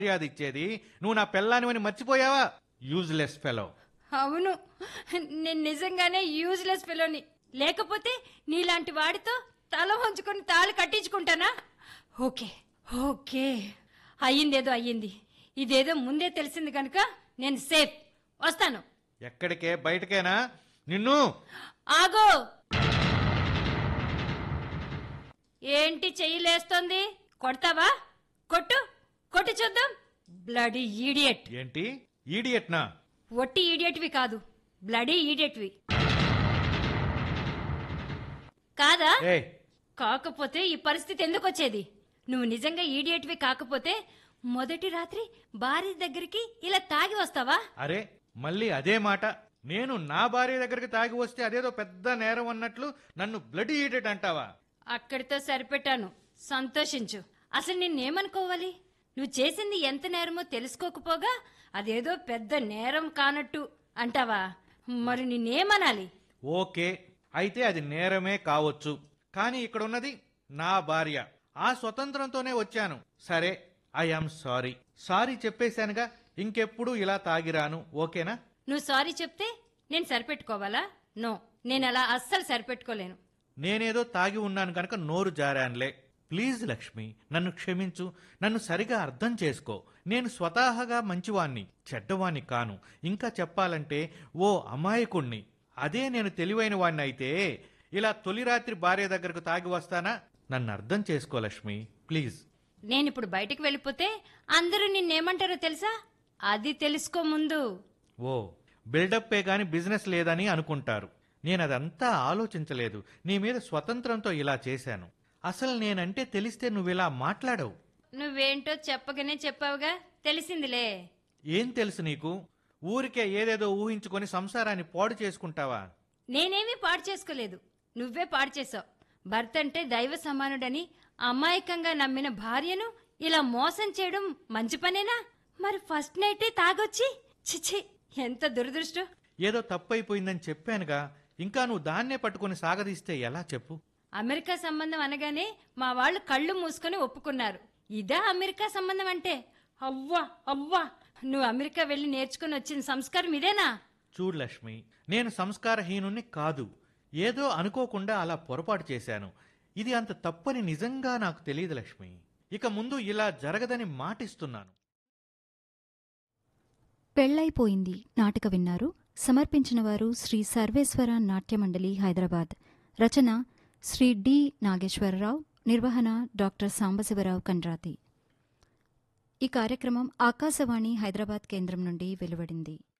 మర్యాద ఇచ్చేది నువ్వు నా పెళ్ళానివని మర్చిపోయావా యూజ్లెస్ ఫెలో అవును నేను నిజంగానే యూజ్లెస్ ఫెలోని లేకపోతే నీలాంటి వాడితో తల వంచుకొని తాళి కట్టించుకుంటానా ఓకే ఓకే అయ్యిందేదో అయ్యింది ఇదేదో ముందే తెలిసింది కనుక నేను సేఫ్ వస్తాను ఎక్కడికే బయటకేనా నిన్ను ఆగో ఏంటి చెయ్యి లేస్తోంది కొడతావా కొట్టు కొట్టి చూద్దాం బ్లడీ ఈడియట్ ఏంటి ఈడియట్నా ఒట్టి ఈడియట్వి కాదు బ్లడీ ఈడియట్వి కాదా ఏ కాకపోతే ఈ పరిస్థితి ఎందుకు వచ్చేది నువ్వు నిజంగా ఈడియట్వి కాకపోతే మొదటి రాత్రి భార్య దగ్గరికి ఇలా తాగి వస్తావా అరే మళ్ళీ అదే మాట నేను నా భార్య దగ్గరికి తాగి వస్తే అదేదో పెద్ద నేరం అన్నట్లు నన్ను బ్లడ్ ఈడెడ్ అంటావా అక్కడితో సరిపెట్టాను సంతోషించు అసలు నిన్నేమనుకోవాలి నువ్వు చేసింది ఎంత నేరమో తెలుసుకోకపోగా అదేదో పెద్ద నేరం కానట్టు అంటావా మరి నిన్నేమనాలి ఓకే అయితే అది నేరమే కావచ్చు కానీ ఇక్కడ ఉన్నది నా భార్య ఆ స్వతంత్రంతోనే వచ్చాను సరే ఐ ఆమ్ సారీ సారీ చెప్పేశానుగా ఇంకెప్పుడు ఇలా తాగిరాను ఓకేనా నువ్వు సారీ చెప్తే నేను సరిపెట్టుకోవాలా నో నేను అలా అస్సలు సరిపెట్టుకోలేను నేనేదో తాగి ఉన్నాను కనుక నోరు జారానులే ప్లీజ్ లక్ష్మి నన్ను క్షమించు నన్ను సరిగా అర్థం చేసుకో నేను స్వతహాగా మంచివాణ్ణి చెడ్డవాణ్ణి కాను ఇంకా చెప్పాలంటే ఓ అమాయకుణ్ణి అదే నేను తెలివైన వాణ్ణి అయితే ఇలా తొలి రాత్రి భార్య దగ్గరకు తాగి వస్తానా నన్ను అర్థం చేసుకో లక్ష్మి ప్లీజ్ నేనిప్పుడు బయటికి వెళ్ళిపోతే అందరూ నిన్నేమంటారో తెలుసా అది తెలుసుకో ముందు ఓ బిల్డప్పే గాని బిజినెస్ లేదని అనుకుంటారు నేను అదంతా ఆలోచించలేదు నీ మీద స్వతంత్రంతో ఇలా చేశాను అసలు నేనంటే తెలిస్తే నువ్విలా మాట్లాడవు నువ్వేంటో చెప్పగానే చెప్పావుగా తెలిసిందిలే ఏం తెలుసు నీకు ఊరికే ఏదేదో ఊహించుకొని సంసారాన్ని పాడు చేసుకుంటావా నేనేమీ పాడు చేసుకోలేదు నువ్వే పాడు చేసావు భర్త అంటే దైవ సమానుడని అమాయకంగా నమ్మిన భార్యను ఇలా మోసం చేయడం మంచి పనేనా మరి ఫస్ట్ నైటే తాగొచ్చి చిచి ఎంత దురదృష్టం ఏదో తప్పైపోయిందని చెప్పానుగా ఇంకా నువ్వు దాన్నే పట్టుకొని సాగదీస్తే ఎలా చెప్పు అమెరికా సంబంధం అనగానే మా వాళ్ళు కళ్ళు మూసుకొని ఒప్పుకున్నారు ఇదా అమెరికా సంబంధం అంటే అవ్వా అవ్వా నువ్వు అమెరికా వెళ్ళి నేర్చుకుని వచ్చిన సంస్కారం ఇదేనా చూడు లక్ష్మి నేను సంస్కారహీనుణ్ణి కాదు ఏదో అనుకోకుండా అలా పొరపాటు చేశాను ఇది అంత తప్పని నిజంగా నాకు తెలియదు లక్ష్మి ఇక ముందు ఇలా జరగదని మాటిస్తున్నాను పెళ్ళైపోయింది నాటక విన్నారు సమర్పించిన వారు శ్రీ సర్వేశ్వర నాట్య మండలి హైదరాబాద్ రచన శ్రీ డి నాగేశ్వరరావు నిర్వహణ డాక్టర్ సాంబశివరావు కండ్రాతి ఈ కార్యక్రమం ఆకాశవాణి హైదరాబాద్ కేంద్రం నుండి వెలువడింది